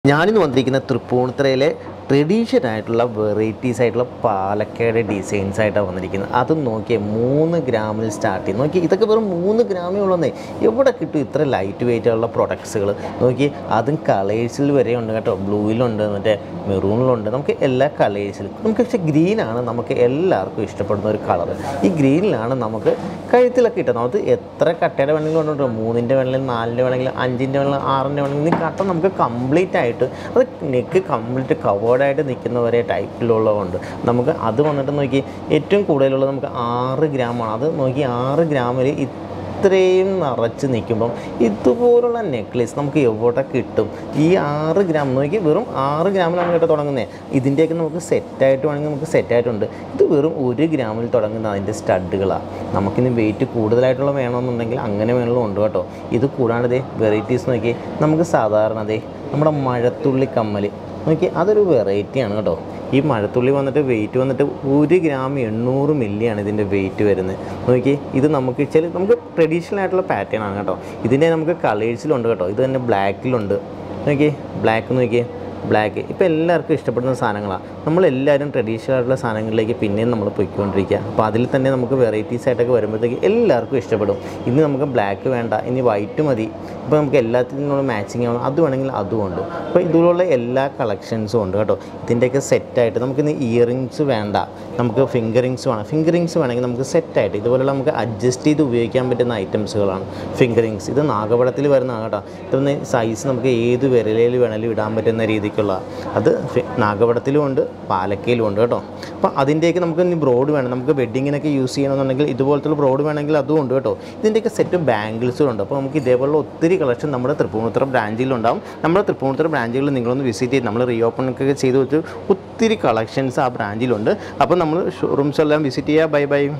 ഞാനിന്ന് വന്നിരിക്കുന്ന തൃപ്പൂണിത്തറയിലെ ട്രഡീഷണൽ ആയിട്ടുള്ള വെറൈറ്റീസ് ആയിട്ടുള്ള പാലക്കാട് ഡിസൈൻസ് ആയിട്ടാണ് വന്നിരിക്കുന്നത് അത് നോക്കിയേ മൂന്ന് ഗ്രാമിൽ സ്റ്റാർട്ട് ചെയ്യും നോക്കി ഇതൊക്കെ വെറും മൂന്ന് ഗ്രാമേ ഉള്ളന്നേ എവിടെ കിട്ടും ഇത്ര ലൈറ്റ് വെയിറ്റ് ഉള്ള പ്രൊഡക്ട്സുകൾ നോക്കി അതും കളേഴ്സിൽ വരെ ഉണ്ട് കേട്ടോ ബ്ലൂയിലുണ്ട് മറ്റേ മെറൂണിലുണ്ട് നമുക്ക് എല്ലാ കളേഴ്സിലും നമുക്ക് പക്ഷേ ഗ്രീനാണ് നമുക്ക് എല്ലാവർക്കും ഇഷ്ടപ്പെടുന്ന ഒരു കളർ ഈ ഗ്രീനിലാണ് നമുക്ക് കഴുത്തിലൊക്കെ കിട്ടുന്നത് നമുക്ക് എത്ര കട്ടയുടെ വേണമെങ്കിലും കൊണ്ടുണ്ടോ മൂന്നിൻ്റെ വേണമെങ്കിലും നാലിൻ്റെ വേണമെങ്കിലും അഞ്ചിൻ്റെ വേണമെങ്കിലും ആറിൻ്റെ വേണമെങ്കിലും ഈ കട്ട നമുക്ക് കംപ്ലീറ്റ് ആയിട്ട് അത് നെക്ക് കംപ്ലീറ്റ് കവേർഡായിട്ട് നിൽക്കുന്ന വരെ ടൈപ്പിലുള്ളതുകൊണ്ട് നമുക്ക് അത് വന്നിട്ട് നോക്കി ഏറ്റവും കൂടുതലുള്ളത് നമുക്ക് ആറ് ഗ്രാമാണ് അത് നോക്കി ആറ് ഗ്രാമിൽ ഇത്രയും നിറച്ച് നിൽക്കുമ്പം ഇതുപോലുള്ള നെക്ലേസ് നമുക്ക് എവിടെ കിട്ടും ഈ ആറ് ഗ്രാം നോക്കി വെറും ആറ് ഗ്രാമിലാണ് കേട്ടോ തുടങ്ങുന്നത് ഇതിൻ്റെയൊക്കെ നമുക്ക് സെറ്റായിട്ട് വേണമെങ്കിൽ നമുക്ക് സെറ്റായിട്ടുണ്ട് ഇത് വെറും ഒരു ഗ്രാമിൽ തുടങ്ങുന്ന അതിൻ്റെ സ്റ്റഡുകളാണ് നമുക്കിനി വെയിറ്റ് കൂടുതലായിട്ടുള്ള വേണമെന്നുണ്ടെങ്കിൽ അങ്ങനെ വേണമെങ്കിലും ഉണ്ട് കേട്ടോ ഇത് കൂടാണ്ട് ദേ വെറൈറ്റീസ് നോക്കി നമുക്ക് സാധാരണ ദേ നമ്മുടെ മഴത്തുള്ളി കമ്മൽ നോക്കി അതൊരു വെറൈറ്റിയാണ് കേട്ടോ ഈ മഴത്തുള്ളി വന്നിട്ട് വെയിറ്റ് വന്നിട്ട് ഒരു ഗ്രാം എണ്ണൂറ് മില്ലിയാണ് ഇതിൻ്റെ വെയിറ്റ് വരുന്നത് നോക്കി ഇത് നമുക്ക് ചില നമുക്ക് ട്രഡീഷണൽ ആയിട്ടുള്ള പാറ്റേൺ ആണ് കേട്ടോ ഇതിൻ്റെ നമുക്ക് കളേഴ്സിലുണ്ട് കേട്ടോ ഇത് തന്നെ ബ്ലാക്കിലുണ്ട് നോക്കി ബ്ലാക്ക് നോക്കിയേ ബ്ലാക്ക് ഇപ്പോൾ എല്ലാവർക്കും ഇഷ്ടപ്പെടുന്ന സാധനങ്ങളാണ് നമ്മളെല്ലാവരും ട്രഡീഷണൽ ആയിട്ടുള്ള സാധനങ്ങളിലേക്ക് പിന്നെയും നമ്മൾ പോയിക്കൊണ്ടിരിക്കുക അപ്പോൾ അതിൽ തന്നെ നമുക്ക് വെറൈറ്റീസ് ആയിട്ടൊക്കെ വരുമ്പോഴത്തേക്ക് എല്ലാവർക്കും ഇഷ്ടപ്പെടും ഇനി നമുക്ക് ബ്ലാക്ക് വേണ്ട ഇനി വൈറ്റ് മതി ഇപ്പോൾ നമുക്ക് എല്ലാത്തിനോട് മാച്ചിങ് ആവണം അത് വേണമെങ്കിൽ അതുമുണ്ട് അപ്പോൾ ഇതിലുള്ള എല്ലാ കളക്ഷൻസും ഉണ്ട് കേട്ടോ ഇതിൻ്റെയൊക്കെ സെറ്റായിട്ട് നമുക്കിന്ന് ഇയറിങ്സ് വേണ്ട നമുക്ക് ഫിംഗറിങ്സ് വേണം ഫിംഗറിങ്സ് വേണമെങ്കിൽ നമുക്ക് സെറ്റായിട്ട് ഇതുപോലുള്ള നമുക്ക് അഡ്ജസ്റ്റ് ചെയ്ത് ഉപയോഗിക്കാൻ പറ്റുന്ന ഐറ്റംസുകളാണ് ഫിംഗറിങ്സ് ഇത് നാഗപടത്തിൽ വരുന്നതാണ് കേട്ടോ ഇതൊന്ന് സൈസ് നമുക്ക് ഏത് വിരലയിൽ വേണമെങ്കിലും ഇടാൻ പറ്റുന്ന രീതിക്കുള്ള അത് ഫി- നാഗപടത്തിലും ഉണ്ട് പാലക്കയിലും ഉണ്ട് കേട്ടോ അപ്പോൾ അതിൻ്റെയൊക്കെ നമുക്ക് ഇനി ബ്രോഡ് വേണം നമുക്ക് വെഡ്ഡിങ്ങിനൊക്കെ യൂസ് ചെയ്യണമെന്നുണ്ടെങ്കിൽ ഇതുപോലത്തെ ബ്രോഡ് വേണമെങ്കിൽ അതും ഉണ്ട് കേട്ടോ ഇതിൻ്റെയൊക്കെ സെറ്റ് ബാംഗിൾസും ഉണ്ട് അപ്പോൾ നമുക്ക് ഇതേപോലുള്ള ഒത്തിരി കളക്ഷൻ നമ്മുടെ തൃപ്പൂണിത്തുറ ബ്രാഞ്ചിലുണ്ടാവും നമ്മുടെ തൃപ്പൂണിത്തുറ ബ്രാഞ്ചുകളിൽ നിങ്ങളൊന്ന് വിസിറ്റ് ചെയ്ത് നമ്മൾ റീ ഓപ്പൺ ഒക്കെ ചെയ്ത് വെച്ച് ഒത്തിരി കളക്ഷൻസ് ആ ബ്രാഞ്ചിലുണ്ട് അപ്പോൾ നമ്മൾ ഷോറൂംസ് എല്ലാം വിസിറ്റ് ചെയ്യുക ബൈ ബൈ